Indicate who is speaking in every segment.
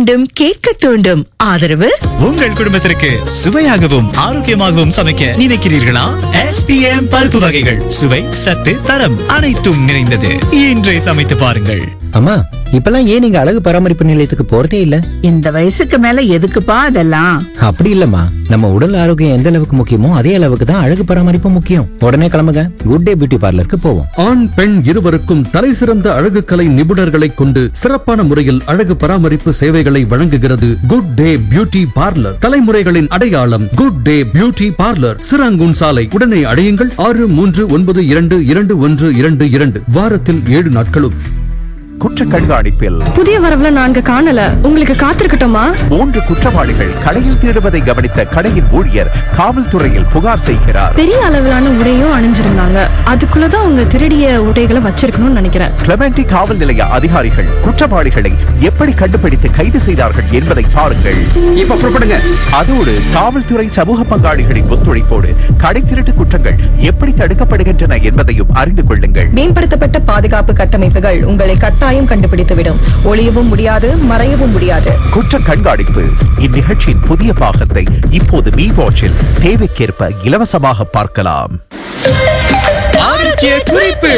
Speaker 1: மீண்டும் கேட்க தூண்டும் ஆதரவு
Speaker 2: உங்கள் குடும்பத்திற்கு சுவையாகவும் ஆரோக்கியமாகவும் சமைக்க நினைக்கிறீர்களா எஸ்பிஎம் பருப்பு வகைகள் சுவை சத்து தரம் அனைத்தும் நிறைந்தது இன்றே சமைத்து பாருங்கள்
Speaker 3: அம்மா இப்பெல்லாம் ஏன் நீங்க அழகு பராமரிப்பு நிலையத்துக்கு போறதே இல்ல
Speaker 4: இந்த வயசுக்கு மேல எதுக்குப்பா அதெல்லாம்
Speaker 3: அப்படி இல்லம்மா நம்ம உடல் ஆரோக்கியம் எந்த அளவுக்கு முக்கியமோ அதே அளவுக்கு தான் அழகு பராமரிப்பு முக்கியம் உடனே கிளம்புங்க குட் டே பியூட்டி பார்லருக்கு போவோம்
Speaker 5: ஆண் பெண் இருவருக்கும் தலைசிறந்த அழகு கலை நிபுணர்களை கொண்டு சிறப்பான முறையில் அழகு பராமரிப்பு சேவைகளை வழங்குகிறது குட் டே பியூட்டி பார்லர் தலைமுறைகளின் அடையாளம் good day beauty parlour Serangoon சாலை உடனே அடையுங்கள் ஆறு மூன்று ஒன்பது இரண்டு இரண்டு ஒன்று இரண்டு இரண்டு வாரத்தில் ஏழு நாட்களும்
Speaker 6: குற்ற கண்காணிப்பில்
Speaker 7: புதிய வரவுல நான்கு காணல உங்களுக்கு காத்திருக்கட்டுமா
Speaker 6: மூன்று குற்றவாளிகள் கடையில் திருடுவதை கவனித்த கடையின் ஊழியர் காவல்துறையில் புகார் செய்கிறார்
Speaker 7: பெரிய அளவிலான உடையும் அணிஞ்சிருந்தாங்க அதுக்குள்ளதான் அவங்க திருடிய உடைகளை வச்சிருக்கணும்னு நினைக்கிறேன்
Speaker 6: கிளமெண்டி காவல் நிலைய அதிகாரிகள் குற்றவாளிகளை எப்படி கண்டுபிடித்து கைது செய்தார்கள் என்பதை பாருங்கள்
Speaker 5: இப்ப புறப்படுங்க
Speaker 6: அதோடு காவல்துறை சமூக பங்காளிகளின் ஒத்துழைப்போடு கடை திருட்டு குற்றங்கள் எப்படி தடுக்கப்படுகின்றன என்பதையும் அறிந்து கொள்ளுங்கள்
Speaker 8: மேம்படுத்தப்பட்ட பாதுகாப்பு கட்டமைப்புகள் உங்களை கட்டாயம் கண்டுபிடித்துவிடும் ஒளியவும் முடியாது மறையவும் முடியாது
Speaker 6: குற்ற கண்காணிப்பு இந்நிகழ்ச்சியின் புதிய பாகத்தை இப்போது மீ வாட்சில் தேவைக்கேற்ப இலவசமாக பார்க்கலாம்
Speaker 2: ஆரோக்கிய குறிப்பு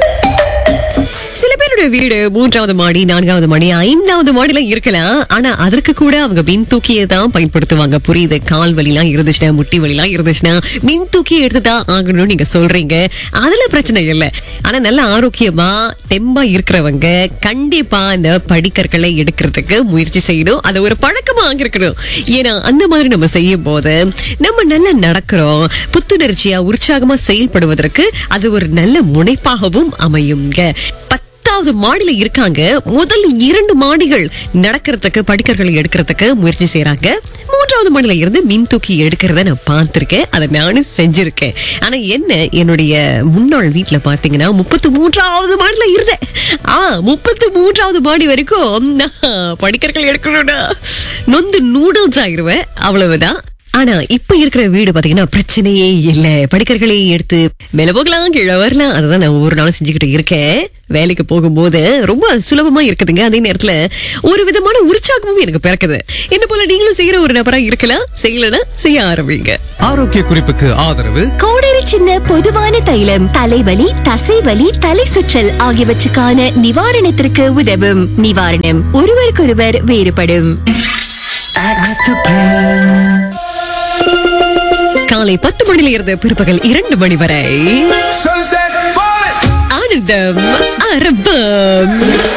Speaker 9: சில பேருடைய வீடு மூன்றாவது மாடி நான்காவது மாடி ஐந்தாவது மாடில இருக்கலாம் ஆனா அதற்கு கூட அவங்க மின் தூக்கியை தான் பயன்படுத்துவாங்க புரியுது கால் வலிலாம் இருந்துச்சுன்னா முட்டி வலிலாம் இருந்துச்சுன்னா மின் தூக்கி எடுத்துதான் ஆகணும்னு நீங்க சொல்றீங்க அதுல பிரச்சனை இல்லை ஆனா நல்ல ஆரோக்கியமா தெம்பா இருக்கிறவங்க கண்டிப்பா இந்த படிக்கற்களை எடுக்கிறதுக்கு முயற்சி செய்யணும் அது ஒரு பழக்கமா ஆகிருக்கணும் ஏன்னா அந்த மாதிரி நம்ம செய்யும் போது நம்ம நல்லா நடக்கிறோம் புத்துணர்ச்சியா உற்சாகமா செயல்படுவதற்கு அது ஒரு நல்ல முனைப்பாகவும் அமையுங்க பத்தாவது மாடியில இருக்காங்க முதல் இரண்டு மாடிகள் நடக்கிறதுக்கு படிக்கற்களை எடுக்கிறதுக்கு முயற்சி செய்யறாங்க மூன்றாவது மாடியில இருந்து மின் தூக்கி எடுக்கிறத நான் பார்த்திருக்கேன் அதை நானும் செஞ்சிருக்கேன் ஆனா என்ன என்னுடைய முன்னாள் வீட்டுல பாத்தீங்கன்னா முப்பத்தி மூன்றாவது மாடியில இருந்தேன் ஆ முப்பத்தி மூன்றாவது மாடி வரைக்கும் நான் படிக்கற்கள் எடுக்கணும்னா நொந்து நூடுல்ஸ் ஆயிருவேன் அவ்வளவுதான் ஆனா இப்ப இருக்கிற வீடு பாத்தீங்கன்னா பிரச்சனையே இல்ல படிக்கற்களை எடுத்து மேல போகலாம் கீழே வரலாம் அதுதான் நான் ஒரு நாள் செஞ்சுக்கிட்டு இருக்கேன் வேலைக்கு போகும்போது ரொம்ப சுலபமா இருக்குதுங்க அதே நேரத்துல ஒரு விதமான உற்சாகமும் எனக்கு பிறக்குது என்ன போல நீங்களும் செய்யற ஒரு நபரா இருக்கலாம் செய்யலன்னா செய்ய ஆரம்பிங்க
Speaker 2: ஆரோக்கிய குறிப்புக்கு ஆதரவு
Speaker 10: கோடரி சின்ன பொதுவான தைலம் தலைவலி தசைவலி தலை சுற்றல் ஆகியவற்றுக்கான நிவாரணத்திற்கு உதவும் நிவாரணம் ஒருவருக்கொருவர் வேறுபடும்
Speaker 9: காலை பத்து மணில இருந்து பிற்பகல் இரண்டு மணி வரை ஆனந்தம் அரபம்